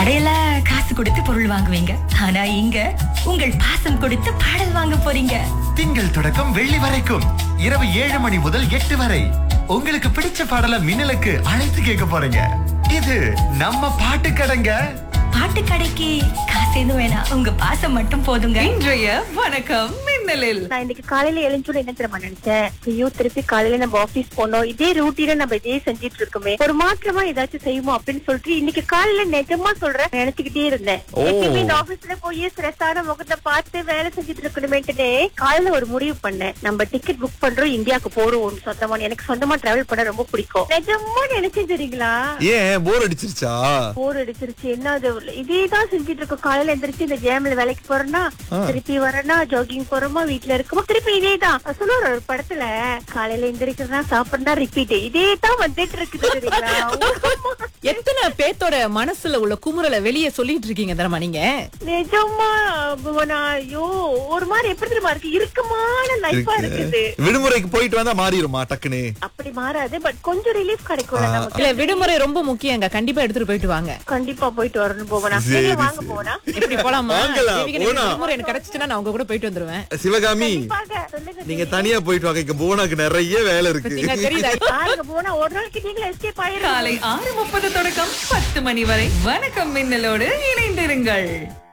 கடையில காசு கொடுத்து பொருள் வாங்குவீங்க ஆனா இங்க உங்கள் பாசம் கொடுத்து பாடல் வாங்க போறீங்க திங்கள் தொடக்கம் வெள்ளி வரைக்கும் இரவு ஏழு மணி முதல் எட்டு வரை உங்களுக்கு பிடிச்ச பாடல மின்னலுக்கு அழைத்து கேட்க போறீங்க இது நம்ம பாட்டு கடைங்க பாட்டு கடைக்கு காசு எதுவும் வேணாம் உங்க பாசம் மட்டும் போதுங்க இன்றைய வணக்கம் மின்னலில் நான் இன்னைக்கு காலையில எழுஞ்சோட என்ன தெரியுமா நினைச்சேன் ஐயோ திருப்பி காலையில நம்ம ஆபீஸ் போனோம் இதே ரூட்டீன நம்ம இதே செஞ்சிட்டு இருக்கோமே ஒரு மாற்றமா ஏதாச்சும் செய்வோம் அப்படின்னு சொல்லிட்டு இன்னைக்கு காலையில நிஜமா சொல்றேன் நினைச்சுக்கிட்டே இருந்தேன் எப்பயுமே இந்த ஆபீஸ்ல போய் ஸ்ட்ரெஸ்ஸான முகத்தை பார்த்து வேலை செஞ்சுட்டு இருக்கணுமேட்டுனே காலையில ஒரு முடிவு பண்ணேன் நம்ம டிக்கெட் புக் பண்றோம் இந்தியாவுக்கு போறோம் சொந்தமா எனக்கு சொந்தமா டிராவல் பண்ண ரொம்ப பிடிக்கும் நிஜமா நினைச்சேன் தெரியுங்களா ஏன் போர் அடிச்சிருச்சா போர் அடிச்சிருச்சு என்ன அது இதேதான் செஞ்சுட்டு இருக்கோம் காலையில எந்திரிச்சு இந்த ஜேம்ல வேலைக்கு போறேன்னா திருப்பி வரேன்னா ஜாகிங் போறோமா வீட்டுல இருக்கோமா திருப்பி இதேதான் சொல்லுவார் ஒரு படத்துல காலையில எந்திரிக்கிறதா சாப்பிடுறா ரிப்பீட் இதேதான் வந்துட்டு இருக்குது தெரியுங்களா எத்தனை பேத்தோட மனசுல உள்ள குமுறலை வெளியே சொல்லிட்டு இருக்கீங்க தெரியுமா நீங்க நிஜமா புவனா ஐயோ ஒரு மாதிரி எப்படி தெரியுமா இருக்கு இறுக்கமான லைஃபா இருக்குது விடுமுறைக்கு போயிட்டு வந்தா மாறிடுமா டக்குன்னு அப்படி மாறாது பட் கொஞ்சம் ரிலீஃப் கிடைக்கும்ல நமக்கு இல்ல விடுமுறை ரொம்ப முக்கியங்க கண்டிப்பா எடுத்துட்டு போயிட்டு வாங்க கண்டிப்பா போயிட்டு வரணும் போவனா சரி, நீங்க வாங்க சரி. போவனா எப்படி போலாமா வாங்கலாம், தேவிகா, எனக்கு போலாம். விடுமுறை எனக்கு கிடைச்சிச்சுன்னா நான் உங்க கூட போயிட்டு வந்துருவேன் சிவகாமி கண்டிப்பாக. சொல்லுங்க நீங்க தனியா போயிட்டு வாங்க இங்க போனாக்கு நிறைய வேலை இருக்கு நீங்க தெரியுதா பாருங்க போனா ஒரு நாளைக்கு நீங்களும் எஸ்கேப் ஆயிரும் காலை ஆறு முப்பது தொடக்கம் பத்து மணி வரை வணக்கம் மின்னலோடு இணைந்திருங்கள்